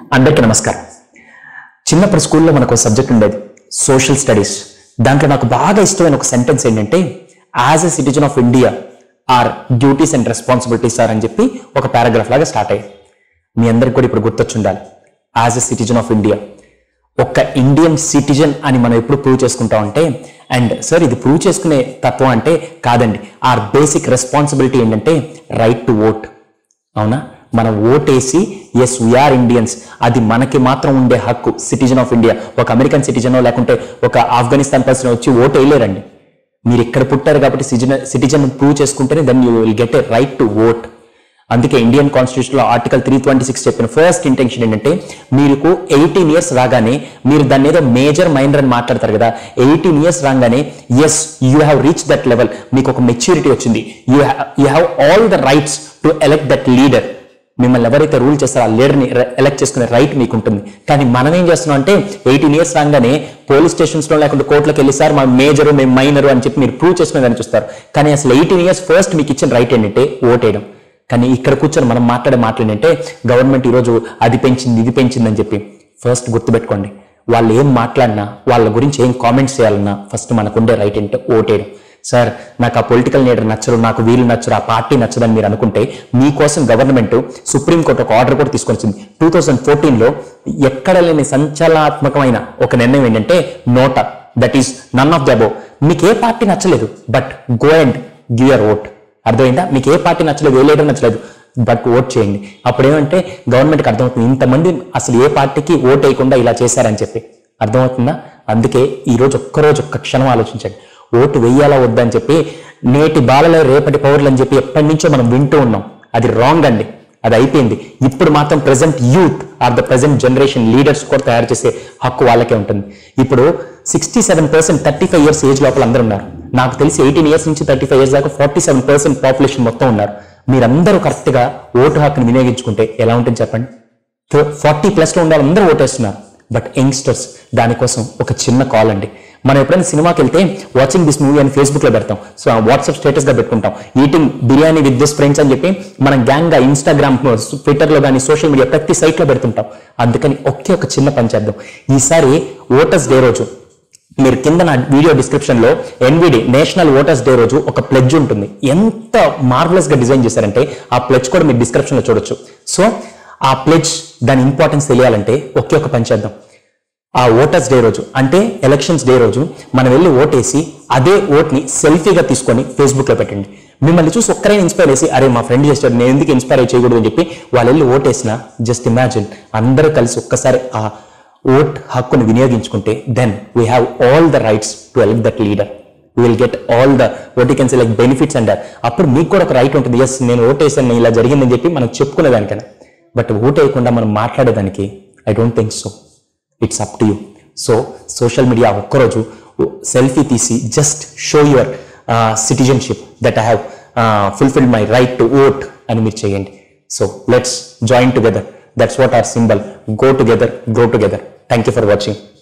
అందరికీ నమస్కారం చిన్నప్పుడు స్కూల్లో మనకు ఒక సబ్జెక్ట్ ఉండేది సోషల్ స్టడీస్ దాంట్లో నాకు బాగా ఇష్టమైన ఒక సెంటెన్స్ ఏంటంటే as a citizen of India our duties and responsibilities are అని చెప్పి ఒక పారాగ్రాఫ్ లాగా స్టార్ట్ అయ్యింది మీ అందరికి కూడా ఇప్పుడు గుర్తొచ్చి ఉండాలి as a citizen of India ఒక్క ఇండియన్ సిటిజన్ అని మనం ఎప్పుడు ప్రూవ్ చేసుకుంటాం అంటే అండ్ సార్ ఇది ప్రూవ్ చేసుకునే తత్వం అంటే కాదండి ఆర్ బేసిక్ రెస్పాన్సిబిలిటీ ఏంటంటే రైట్ టు ఓట్ అవునా మనం ఓటేసి ఎస్ వీఆర్ ఇండియన్స్ అది మనకి మాత్రం ఉండే హక్కు సిటిజన్ ఆఫ్ ఇండియా ఒక అమెరికన్ సిటిజనో లేకుంటే ఒక ఆఫ్ఘనిస్తాన్ పర్సన్ వచ్చి ఓటు వేయలేరండి మీరు ఇక్కడ పుట్టారు కాబట్టి సిటిజన్ సిటిజన్ ప్రూవ్ చేసుకుంటేనే then you will get a right to vote అందుకే ఇండియన్ కాన్స్టిట్యూషన్ లో ఆర్టికల్ త్రీ ట్వంటీ సిక్స్ చెప్పిన ఫస్ట్ ఇంటెన్షన్ ఏంటంటే మీకు ఎయిటీన్ ఇయర్స్ రాగానే మీరు దాన్ని ఏదో మేజర్ మైనర్ అని మాట్లాడతారు కదా ఎయిటీన్ ఇయర్స్ రాగానే yes you have reach that level మీకు ఒక మెచ్యూరిటీ వచ్చింది you you have all the rights to elect that leader మిమ్మల్ని ఎవరైతే రూల్ చేస్తారో ఆ లీడర్ని ఎలక్ట్ చేసుకునే రైట్ మీకు ఉంటుంది కానీ మనం ఏం చేస్తున్నాం అంటే ఎయిటీన్ ఇయర్స్ రాగానే పోలీస్ స్టేషన్స్ లో లేకుంటే కోర్టులకు వెళ్ళి సార్ మా మేజరు మేము మైనరు అని చెప్పి మీరు ప్రూవ్ చేసుకునే దాన్ని చూస్తారు కానీ అసలు ఎయిటీన్ ఇయర్స్ ఫస్ట్ మీకు ఇచ్చిన రైట్ ఏంటంటే ఓటేయడం కానీ ఇక్కడ కూర్చొని మనం మాట్లాడే మాటలు ఏంటంటే గవర్నమెంట్ ఈరోజు అది పెంచింది ఇది పెంచింది అని చెప్పి ఫస్ట్ గుర్తుపెట్టుకోండి వాళ్ళు ఏం మాట్లాడినా వాళ్ళ గురించి ఏం కామెంట్స్ చేయాలన్నా ఫస్ట్ మనకు ఉండే రైట్ ఏంటంటే ఓటేయడం సార్ నాకు ఆ పొలిటికల్ లీడర్ నచ్చరు నాకు వీళ్ళు నచ్చరు ఆ పార్టీ నచ్చదని మీరు అనుకుంటే మీకోసం గవర్నమెంట్ సుప్రీంకోర్టు ఒక ఆర్డర్ కూడా తీసుకొని వచ్చింది టూ థౌజండ్ ఫోర్టీన్లో ఎక్కడ లేని సంచలనాత్మకమైన ఒక నిర్ణయం ఏంటంటే NOTA that is none of the above మీకు ఏ పార్టీ నచ్చలేదు but go and give your vote అర్థమైందా మీకు ఏ పార్టీ నచ్చలేదు ఏ లీడర్ నచ్చలేదు బట్ ఓట్ చేయండి అప్పుడు ఏమంటే గవర్నమెంట్కి అర్థమవుతుంది ఇంతమంది అసలు ఏ పార్టీకి ఓట్ వేయకుండా ఇలా చేశారని చెప్పి అర్థమవుతుందా అందుకే ఈ రోజు ఒక్కరోజు ఒక్క క్షణం ఆలోచించండి ఓటు వెయ్యాలా వద్దా అని చెప్పి నేటి బాలలే రేపటి పౌరులు అని చెప్పి ఎప్పటి నుంచో మనం వింటూ ఉన్నాం అది రాంగ్ అండి అది అయిపోయింది ఇప్పుడు మాత్రం present youth or the present generation leaders కూడా తయారు చేసే హక్కు వాళ్ళకే ఉంటుంది ఇప్పుడు sixty seven percent thirty five years age లోపల అందరూ ఉన్నారు నాకు తెలిసి ఎయిటీన్ ఇయర్స్ నుంచి థర్టీ ఫైవ్ ఇయర్స్ దాకా ఫార్టీ సెవెన్ పర్సెంట్ పాపులేషన్ మొత్తం ఉన్నారు మీరందరూ కరెక్ట్ గా ఓటు హక్కును వినియోగించుకుంటే ఎలా ఉంటుంది చెప్పండి ఫార్టీ ప్లస్ లో ఉండే వాళ్ళందరూ ఓటేస్తున్నారు బట్ యంగ్స్టర్స్ దానికోసం ఒక చిన్న కాల్ అండి మనం ఎప్పుడైనా సినిమాకి వెళ్తే వాచింగ్ దిస్ మూవీ అని ఫేస్బుక్ లో పెడతాం సో వాట్సాప్ స్టేటస్ గా పెట్టుకుంటాం eating biryani with this friends అని చెప్పి మనం గ్యాంగ్ గా ఇన్స్టాగ్రామ్ ట్విట్టర్ లో కానీ సోషల్ మీడియా ప్రతి సైట్ లో పెడుతుంటాం అందుకని ఒకే ఒక చిన్న పని చేద్దాం ఈసారి ఓటర్స్ డే రోజు మీరు కింద నా వీడియో డిస్క్రిప్షన్ లో ఎన్విడి నేషనల్ ఓటర్స్ డే రోజు ఒక ప్లెడ్జ్ ఉంటుంది ఎంత మార్వలస్ గా డిజైన్ చేశారంటే ఆ ప్లెడ్జ్ కూడా మీరు డిస్క్రిప్షన్ లో చూడొచ్చు సో ఆ ప్లెడ్జ్ దాని ఇంపార్టెన్స్ తెలియాలంటే ఒకే ఒక పని చేద్దాం ఆ ఓటర్స్ డే రోజు అంటే ఎలక్షన్స్ డే రోజు మనం వెళ్ళి ఓటేసి అదే ఓట్ని సెల్ఫీగా తీసుకొని ఫేస్బుక్ లో పెట్టండి మిమ్మల్ని చూసి ఒక్కరైనా ఇన్స్పైర్ చేసి అరే మా ఫ్రెండ్ చేస్తాడు నేను ఎందుకు ఇన్స్పైర్ అయ్యి చేయకూడదు అని చెప్పి వాళ్ళు వెళ్ళి ఓటేసిన జస్ట్ ఇమాజిన్ అందరూ కలిసి ఒక్కసారి ఆ ఓట్ హక్కును వినియోగించుకుంటే then we have all the rights to elect that leader will get all the vote can like benefits and అప్పుడు మీకు కూడా ఒక రైట్ ఉంటుంది ఎస్ నేను ఓటేసాను ఇలా జరిగిందని చెప్పి మనం చెప్పుకునే దానికైనా బట్ ఓట్ వేయకుండా మనం మాట్లాడేదానికి I don't think so it's up to you so social media ఒక్కరోజు సెల్ఫీ తీసి just show your citizenship that I have fulfilled my right to vote అని మీరు చేయండి so let's join together that's what our symbol go together grow together thank you for watching